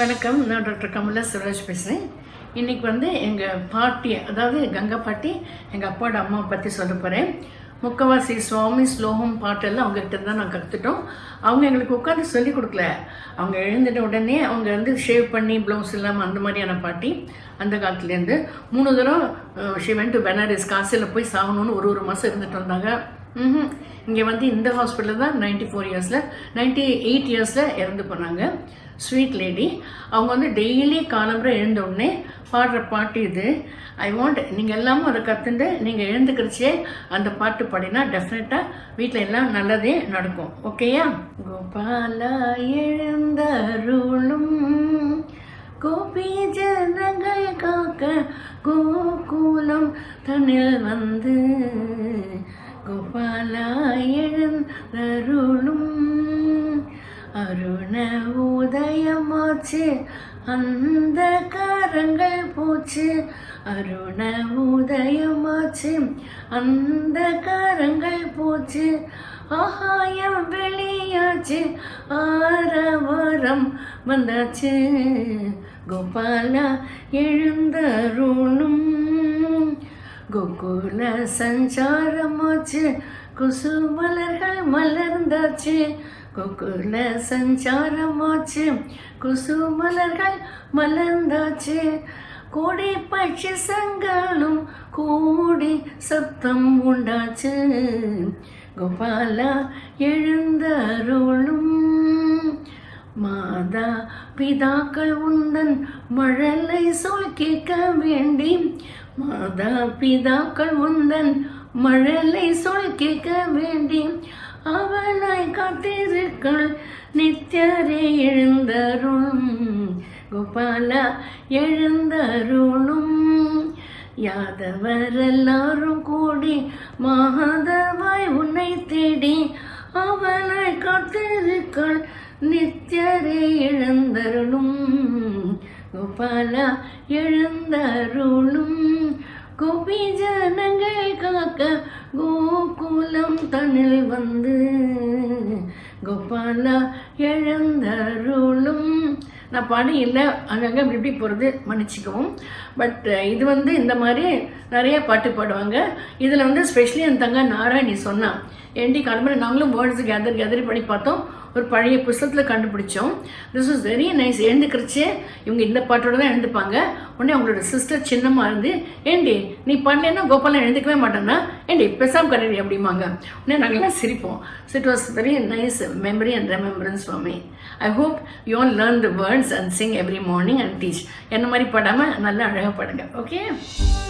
வணக்கம் நான் டாக்டர் கமலா சிவராஜ் பேசுகிறேன் இன்னைக்கு வந்து எங்கள் பாட்டி அதாவது கங்கா பாட்டி எங்கள் அப்பாவோட அம்மாவை பற்றி சொல்ல போகிறேன் முக்கவாசி சுவாமி ஸ்லோகம் பாட்டெல்லாம் அவங்ககிட்ட தான் நான் கற்றுட்டோம் அவங்க எங்களுக்கு உட்காந்து சொல்லி கொடுக்கல அவங்க எழுந்துட்ட உடனே அவங்க வந்து ஷேவ் பண்ணி ப்ளவுஸ் இல்லாமல் அந்த மாதிரியான பாட்டி அந்த காலத்துலேருந்து மூணு தடவை ஷிவன் டு பெனாரஸ் காசில் போய் சாகணும்னு ஒரு ஒரு மாதம் இருந்துட்டு வந்தாங்க ம்ஹும். இங்கே வந்து இந்த ஹாஸ்பிட்டல் தான் நைன்டி ஃபோர் இயர்ஸில் நைன்டி எயிட் இயர்ஸில் இறந்து போனாங்க ஸ்வீட் லேடி அவங்க வந்து டெய்லி காலம்புற எழுந்த உடனே பாடுற பாட்டு இது ஐ வாண்ட் நீங்கள் எல்லாமும் அதை கற்றுண்டு நீங்கள் எழுந்துக்கிறச்சே அந்த பாட்டு பாடினா டெஃபினட்டாக வீட்டில் எல்லாம் நல்லதே நடக்கும் ஓகேயா கோபாலா எழுந்தருளும் கோபி ஜனங்கள் காக்க கோகுலம் தன்னில் வந்து கோபாலா எழுந்தருளும் அருண உதயமாச்சு அந்த காரங்கள் போச்சு அருண உதயமாச்சு அந்த காரங்கள் போச்சு ஆகாயம் வெளியாச்சு ஆரவாரம் வந்தாச்சு கோபாலா எழுந்தருளும் கோகுல சஞ்சாரமாச்சு குசுமலர்கள் மலர்ந்தாச்சு கோகுல சஞ்சாரமாச்சு குசுமலர்கள் மலர்ந்தாச்சு கோடி பட்சி சங்களும் கூடி சத்தம் உண்டாச்சு கோபாலா எழுந்தருளும் மாதா பிதாக்கள் உந்தன் மழலை சொல் கேட்க வேண்டி மாதா பிதாக்கள் உந்தன் மழலை சொல் கேட்க வேண்டி அவளாய் காத்திருக்கள் நித்தியரே எழுந்தருளும் கோபாலா எழுந்தருளும் யாதவர் எல்லாரும் கூடி மாதவாய் உன்னை தேடி அவளை காத்திருக்கள் நித்தியரே எழுந்தருளும் கோபாலா எழுந்தருளும் கோபி ஜனங்கள் காக்க கோகுலம் தன்னில் வந்து கோபாலா எழுந்தருளும் நான் பாடி இல்லை அங்கங்கே இப்படி இப்படி போகிறது மன்னிச்சிக்கவும் பட் இது வந்து இந்த மாதிரி நிறைய பாட்டு பாடுவாங்க இதில் வந்து ஸ்பெஷலி என் தங்க நாராயணி சொன்னான் ஏண்டி கிளம்புற நாங்களும் வேர்ட்ஸ் கேதர் கேதர் பண்ணி பார்த்தோம் ஒரு பழைய புஸ்தகத்தில் கண்டுபிடிச்சோம் திஸ் இஸ் வெரி நைஸ் எழுந்துக்கிறச்சே இவங்க இந்த பாட்டோட தான் எழுந்துப்பாங்க உடனே அவங்களோட சிஸ்டர் சின்னமாக இருந்து ஏண்டி நீ பண்ணேன்னா கோபாலம் எழுந்துக்கவே மாட்டேன்னா ஏண்டி பெசாம் கரடி அப்படிம்பாங்க உடனே நாங்கள்லாம் சிரிப்போம் so it was very nice memory and remembrance for me I hope you all learn the words and sing every morning and teach என்ன மாதிரி பாடாமல் நல்லா அழகாக பாடுங்க ஓகே